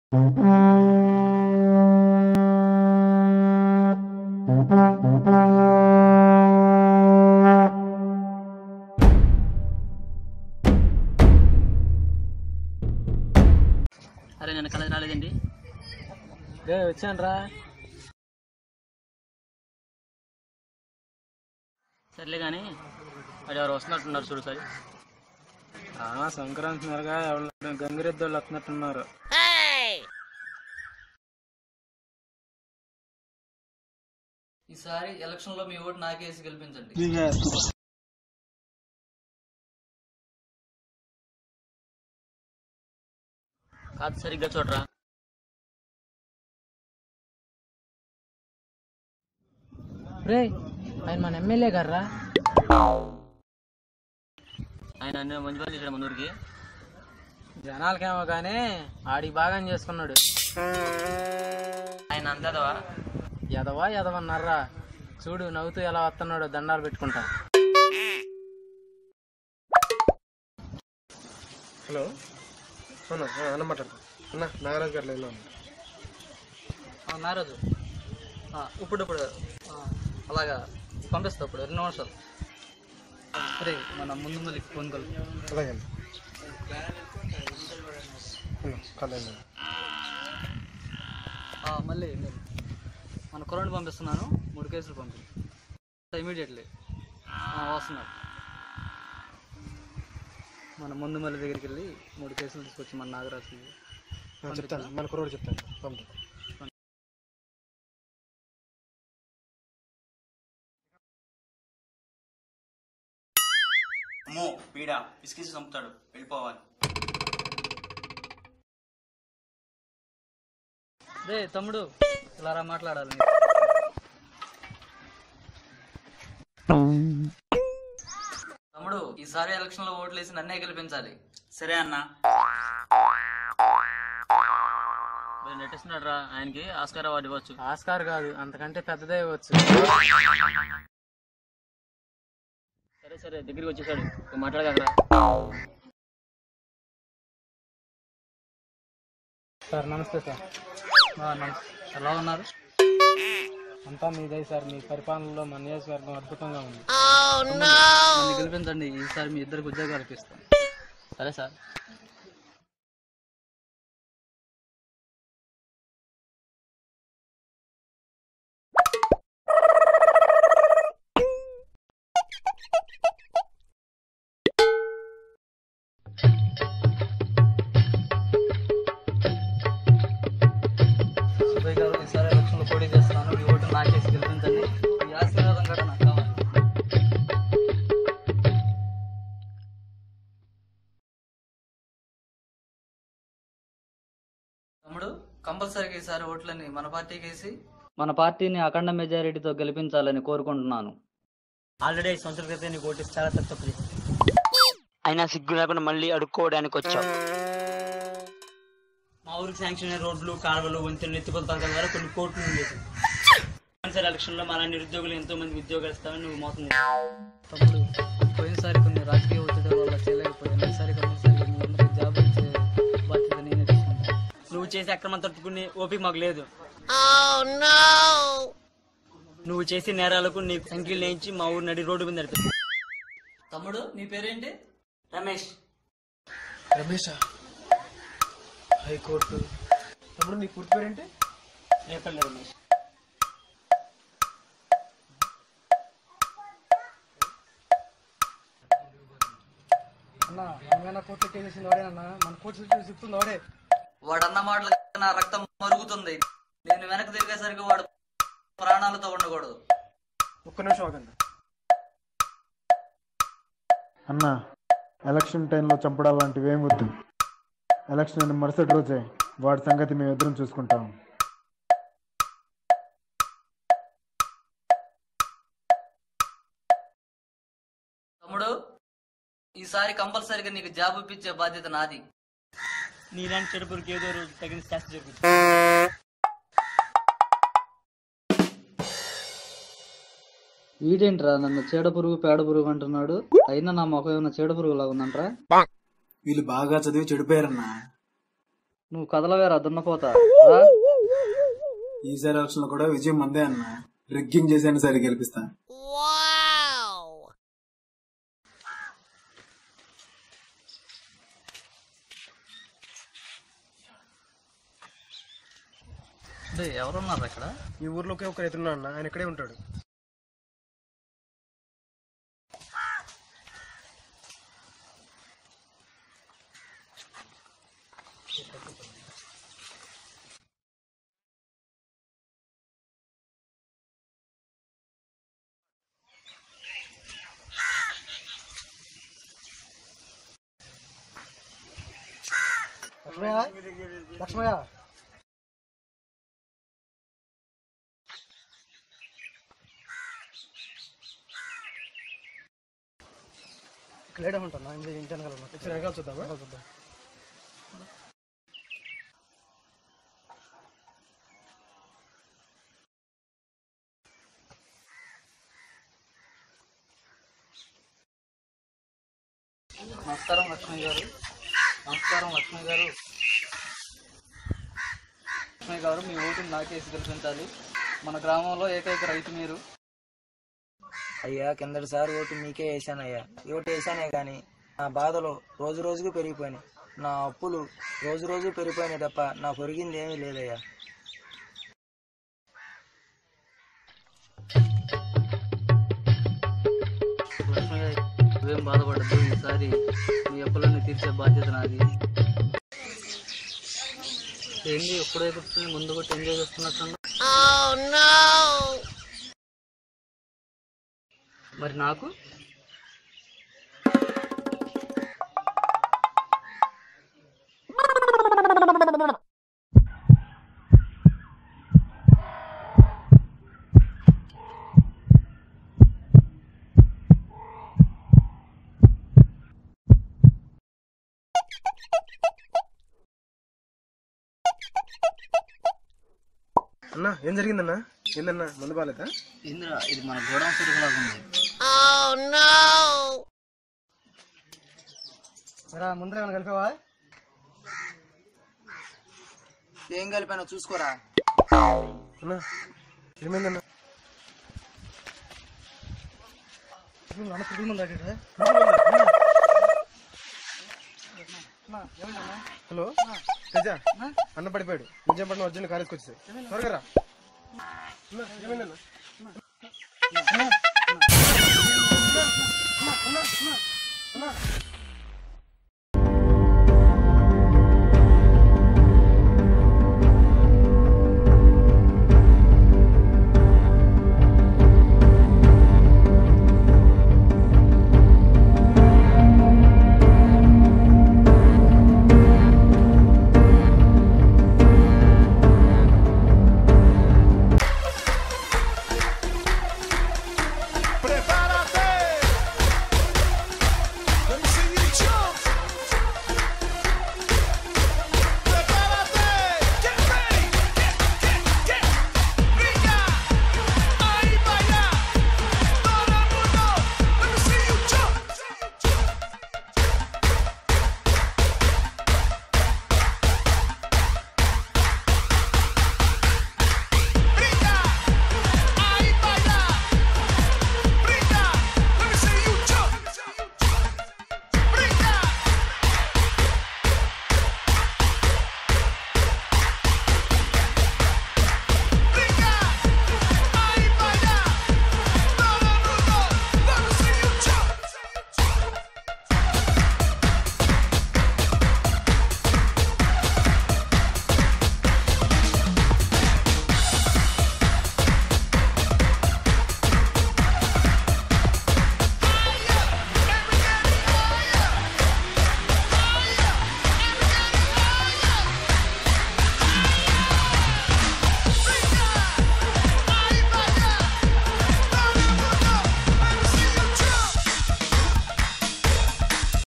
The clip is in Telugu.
అరే నేను కాలేజ్ రాలేదండి రే వచ్చాను రా సర్లే కానీ వాడు ఎవరు వస్తున్నట్టున్నారు చూడు సార్ సంక్రాంతి నెలగా ఎవరు గంగిరెద్దు వాళ్ళు వస్తున్నట్టున్నారు ఈసారి ఎలక్షన్ లో మీ ఓటు నాకేసి గెలిపించండి కాదు సరిగ్గా చూడరా రే ఆయన మన ఎమ్మెల్యే గారా ఆయన అన్ని మంచి పని చేశాడు మన ఊరికి జనాలకేమో కానీ ఆడికి బాగా చేసుకున్నాడు ఆయన అంతేదవా ఎదవా ఎదవన్నారా చూడు నవ్వుతూ ఎలా వస్తున్నాడు దండాలు పెట్టుకుంటా హలో అవునా ఆ, అన్న మాట్లాడతా అన్న నాగరాజు గారు లైన్లో ఉన్నారు నారోజు ఇప్పుడు ఇప్పుడు అలాగా పంపిస్తా ఇప్పుడు రెండు నిమిషాలు సరే మన ముందు మళ్ళీ ఫోన్ కలు అలాగే అండి అన్న కాల్ లైన్లో ఉన్నారు. మళ్ళీ నేను మన కురాన్ని పంపిస్తున్నాను మూడు కేసులు పంపి ఇమీడియట్లీ వస్తున్నాడు మన ముందు మళ్ళీ దగ్గరికి వెళ్ళి మూడు కేసులు తీసుకొచ్చి మన నాగరాజు ఆ, చెప్తాను మన కుర్రోడు చెప్తాను పంపుతాను అమ్మో పీడ పిసికిసి చంపుతాడు వెళ్ళిపోవాలి రే తమ్ముడు ఇలా రా మాట్లాడాలి తమ్ముడు ఈసారి ఎలక్షన్ లో ఓట్లు వేసి నన్నే గెలిపించాలి సరే అన్న నటిస్తున్నాడు రా ఆయనకి ఆస్కార్ అవార్డు ఇవ్వచ్చు ఆస్కార్ కాదు అంతకంటే పెద్దదే ఇవ్వచ్చు సరే సరే దగ్గరికి వచ్చేసాడు నువ్వు మాట్లాడగలరా సార్ నమస్తే సార్ ఎలా ఉన్నారు అంతా మీదే సార్ మీ పరిపాలనలో మన నియోజకవర్గం అద్భుతంగా ఉంది నన్ను గెలిపించండి ఈసారి మీ ఇద్దరికి ఉద్యోగాలు ఇప్పిస్తాను సరే సార్ సుబ్బయ్య గారు ఈసారి ఎలక్షన్లో పోటీ చేస్తున్నాను మీ ఓటు నాకేసి గెలిపించండి మీ ఆశీర్వాదం కూడా నాకు కావాలి తమ్ముడు కంపల్సరీగా ఈసారి ఓట్లని మన పార్టీకి వేసి మన పార్టీని అఖండ మెజారిటీతో గెలిపించాలని కోరుకుంటున్నాను ఆల్రెడీ ఐదు సంవత్సరాల క్రితం నీకు ఓటు చాలా తప్పు తప్పు చేశాను. అయినా సిగ్గు లేకుండా మళ్ళీ అడుక్కోవడానికి వచ్చావు మా ఊరికి శాంక్షన్ అయిన రోడ్లు కాలువలు వంతెనలు ఎత్తిపోతాం ద్వారా కొన్ని కోట్లు ఉండేది సార్ ఎలక్షన్ లో మన నిరుద్యోగులు ఎంతో మంది ఉద్యోగాలు ఇస్తామని నువ్వు మోసం చేశావు. తమ్ముడు పోయినసారి కొన్ని రాజకీయ ఒత్తిడి వల్ల చేయలేకపోయాను ఈసారి కంపల్సరీగా మీ అందరికి జాబ్ ఇచ్చే బాధ్యత నేనే తీసుకుంటాను నువ్వు చేసే అక్రమం తట్టుకునే ఓపిక మాకు లేదు నువ్వు చేసే నేరాలకు నీకు సంఖ్యలు వేయించి మా ఊరు నడి రోడ్డు మీద నడిపి తమ్ముడు నీ పేరేంటి రమేష్ రమేషా హైకోర్టు తమ్ముడు నీ పూర్తి పేరేంటి రేపల్లి రమేష్ అన్న మనమైనా కోర్టు కేసేసింది వాడేనన్నా మన కోర్టు చూసి చెప్తుంది వాడే వాడన్న మాటలు నా రక్తం మరుగుతుంది నేను వెనక్కి తిరిగేసరికి వాడు ప్రాణాలతో ఉండకూడదు ఒక్క నిమిషం ఆగండి అన్న ఎలక్షన్ టైంలో చంపడం లాంటివి ఏం వద్దు ఎలక్షన్ అయిన మరుసటి రోజే వాడి సంగతి మేము ఇద్దరం చూసుకుంటాం తమ్ముడు ఈసారి కంపల్సరీగా నీకు జాబ్ ఇప్పించే బాధ్యత నాది నీలాంటి చెడుపురికి ఏదో రోజు తగిన శాస్త్ర జరుగుతుంది వీడేంట్రా నన్ను చీడ పురుగు పేడ పురుగు అంటున్నాడు అయినా నా ముఖం ఏమైనా చీడ పురుగు లాగా ఉందంట్రా వీళ్ళు బాగా చదివి చెడిపోయారన్నా నువ్వు కదలవేరా దున్నపోతా రా. ఈసారి ఎలక్షన్ లో కూడా విజయం మందే అన్న రిగ్గింగ్ చేసైనా సరే గెలిపిస్తా డేయ్, ఎవరున్నారు అక్కడ ఈ ఊర్లోకి ఒక రైతున్నా అన్న ఆయన ఇక్కడే ఉంటాడు లక్ష్మయ్య లక్ష్మయ్య ఇక్కడ లేడే ఉంటాను ఇంటి ఇంటి వెనకాల ఉన్నా. ఇక్కడ వెనకాల చూద్దామా వెనకాల చూద్దాం నమస్కారం లక్ష్మణ్ గారు నమస్కారం లక్ష్మణ్ గారు లక్ష్మణ్ గారు మీ ఓటుని నాకేసి గెలిపించాలి మన గ్రామంలో ఏకైక రైతు మీరు అయ్యా కిందటిసారి ఓటు మీకే వేసానయ్యా ఈ ఓటు వేసానే కానీ నా బాధలు రోజు రోజుకు పెరిగిపోయినాయి నా అప్పులు రోజు రోజు పెరిగిపోయినాయి తప్ప నా పొరిగింది ఏమీ లేదయ్యా లక్ష్మణ్ గారు నువ్వేం బాధపడద్దు ఈసారి మీ అప్పులన్నీ తీర్చే బాధ్యత నాది ఏంది ఎప్పుడే కూర్చొని ముందు కొట్టి ఎంజాయ్ చేస్తున్నట్టు మరి నాకు అన్న ఏం జరిగిందన్న ఏందన్నా మందు బాగాలేదా ఇంద్ర ఇది మన గోడౌన్ సరుకులాగా ఉంది రా ముందర ఏమైనా కలిపావా ఏం కలిపానో చూసుకోరా అన్న ఏమైందన్న అన్న పురుగుల మందు తాగాడా? హలో తేజ అన్న పడిపోయాడు నిజం పడిన అర్జున్ కాలేజ్కి వచ్చేసాయి త్వరగా రా అన్న, ఏమైందన్న అన్న, అన్న, అన్న, అన్న, అన్న, అన్న,